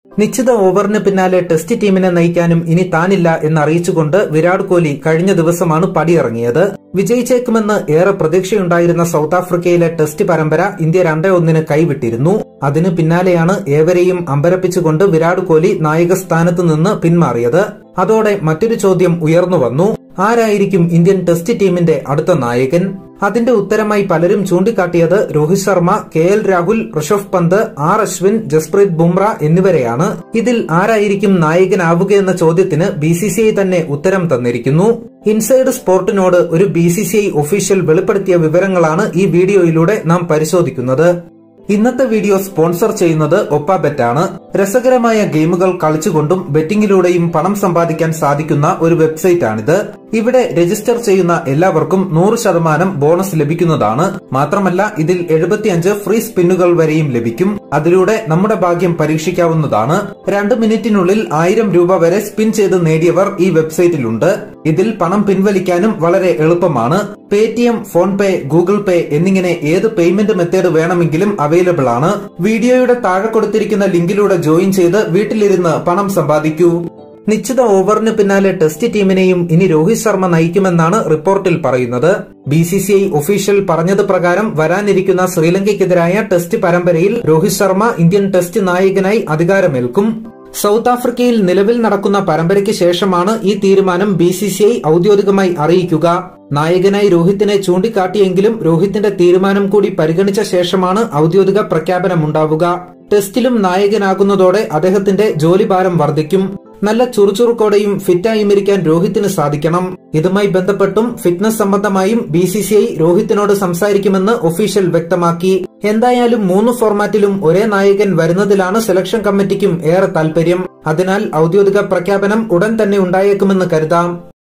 നിശ്ചിത ഓവറിന് പിന്നാലെ ടെസ്റ്റ് ടീമിനെ നയിക്കാനും ഇനി താനില്ല എന്നറിയിച്ചുകൊണ്ട് വിരാട് കോഹ്ലി കഴിഞ്ഞ ദിവസമാണ് പടിയിറങ്ങിയത് വിജയിച്ചേക്കുമെന്ന് ഏറെ പ്രതീക്ഷയുണ്ടായിരുന്ന സൗത്ത് ആഫ്രിക്കയിലെ ടെസ്റ്റ് പരമ്പര ഇന്ത്യ രണ്ടേ ഒന്നിന് കൈവിട്ടിരുന്നു അതിനു പിന്നാലെയാണ് ഏവരെയും അമ്പരപ്പിച്ചുകൊണ്ട് വിരാട് കോഹ്ലി നായക സ്ഥാനത്ത് നിന്ന് പിന്മാറിയത് അതോടെ മറ്റൊരു ചോദ്യം ഉയർന്നു വന്നു ആരായിരിക്കും ഇന്ത്യൻ ടെസ്റ്റ് ടീമിന്റെ അടുത്ത നായകൻ അതിന്റെ ഉത്തരമായി പലരും ചൂണ്ടിക്കാട്ടിയത് Rohit Sharma K L Rahul Rishabh Pant R Ashwin Jasprit Bumrah എന്നിവരെയാണ് ഇതിൽ ആരായിരിക്കും നായകനാവുകയെന്ന ചോദ്യത്തിന് ബി സി സി ഐ തന്നെ ഉത്തരം തന്നിരിക്കുന്നു ഇൻസൈഡ് സ്പോർട്ടിനോട് ഒരു B C C I official വെളിപ്പെടുത്തിയ വിവരങ്ങളാണ് ഈ വീഡിയോയിലൂടെ നാം പരിശോധിക്കുന്നത് ഇന്നത്തെ വീഡിയോ സ്പോൺസർ ചെയ്യുന്നത് ഒപ്പ ബെറ്റാണ് രസകരമായ ഗെയിമുകൾ കളിച്ചുകൊണ്ടും ബെറ്റിംഗിലൂടെയും പണം സമ്പാദിക്കാൻ സാധിക്കുന്ന ഒരു വെബ്സൈറ്റ് ആണിത് ഇവിടെ രജിസ്റ്റർ ചെയ്യുന്ന എല്ലാവർക്കും നൂറ് ശതമാനം ബോണസ് ലഭിക്കുന്നതാണ് മാത്രമല്ല ഇതിൽ എഴുപത്തിയഞ്ച് ഫ്രീ സ്പിന്നുകൾ വരെയും ലഭിക്കും അതിലൂടെ നമ്മുടെ ഭാഗ്യം പരീക്ഷിക്കാവുന്നതാണ് രണ്ട് മിനിറ്റിനുള്ളിൽ ആയിരം രൂപ വരെ സ്പിൻ ചെയ്ത് നേടിയവർ ഈ വെബ്സൈറ്റിലുണ്ട് ഇതിൽ പണം പിൻവലിക്കാനും വളരെ എളുപ്പമാണ് Paytm PhonePe Google pay എന്നിങ്ങനെ ഏത് പേയ്മെന്റ് മെത്തേഡ് വേണമെങ്കിലും അവൈലബിൾ ആണ് വീഡിയോയുടെ താഴെ കൊടുത്തിരിക്കുന്ന ലിങ്കിലൂടെ ജോയിൻ ചെയ്ത് വീട്ടിലിരുന്ന് പണം സമ്പാദിക്കൂ നിശ്ചിത ഓവറിന് പിന്നാലെ ടെസ്റ്റ് ടീമിനെയും ഇനി രോഹിത് ശർമ്മ നയിക്കുമെന്നാണ് റിപ്പോർട്ടിൽ പറയുന്നത് B C C I official പറഞ്ഞത് പ്രകാരം വരാനിരിക്കുന്ന ശ്രീലങ്കയ്ക്കെതിരായ ടെസ്റ്റ് പരമ്പരയിൽ രോഹിത് ശർമ്മ ഇന്ത്യൻ ടെസ്റ്റ് നായകനായി അധികാരമേൽക്കും സൗത്ത് ആഫ്രിക്കയിൽ നിലവിൽ നടക്കുന്ന പരമ്പരയ്ക്ക് ശേഷമാണ് ഈ തീരുമാനം ബി സി സി ഐ ഔദ്യോഗികമായി അറിയിക്കുക നായകനായി രോഹിത്തിനെ ചൂണ്ടിക്കാട്ടിയെങ്കിലും രോഹിത്തിന്റെ തീരുമാനം കൂടി പരിഗണിച്ച ശേഷമാണ് ഔദ്യോഗിക പ്രഖ്യാപനമുണ്ടാവുക ടെസ്റ്റിലും നായകനാകുന്നതോടെ അദ്ദേഹത്തിന്റെ ജോലിഭാരം വർദ്ധിക്കും നല്ല ചുറുചുറുക്കോടെയും ഫിറ്റായും ഇരിക്കാൻ രോഹിത്തിന് സാധിക്കണം ഇതുമായി ബന്ധപ്പെട്ടും ഫിറ്റ്നസ് സംബന്ധമായും ബി സി സി ഐ രോഹിത്തിനോട് സംസാരിക്കുമെന്ന് ഒഫീഷ്യൽ വ്യക്തമാക്കി എന്തായാലും മൂന്ന് ഫോർമാറ്റിലും ഒരേ നായകൻ വരുന്നതിലാണ് സെലക്ഷൻ കമ്മിറ്റിക്കും ഏറെ താൽപര്യം അതിനാൽ ഔദ്യോഗിക പ്രഖ്യാപനം ഉടൻ തന്നെ ഉണ്ടായേക്കുമെന്ന് കരുതാം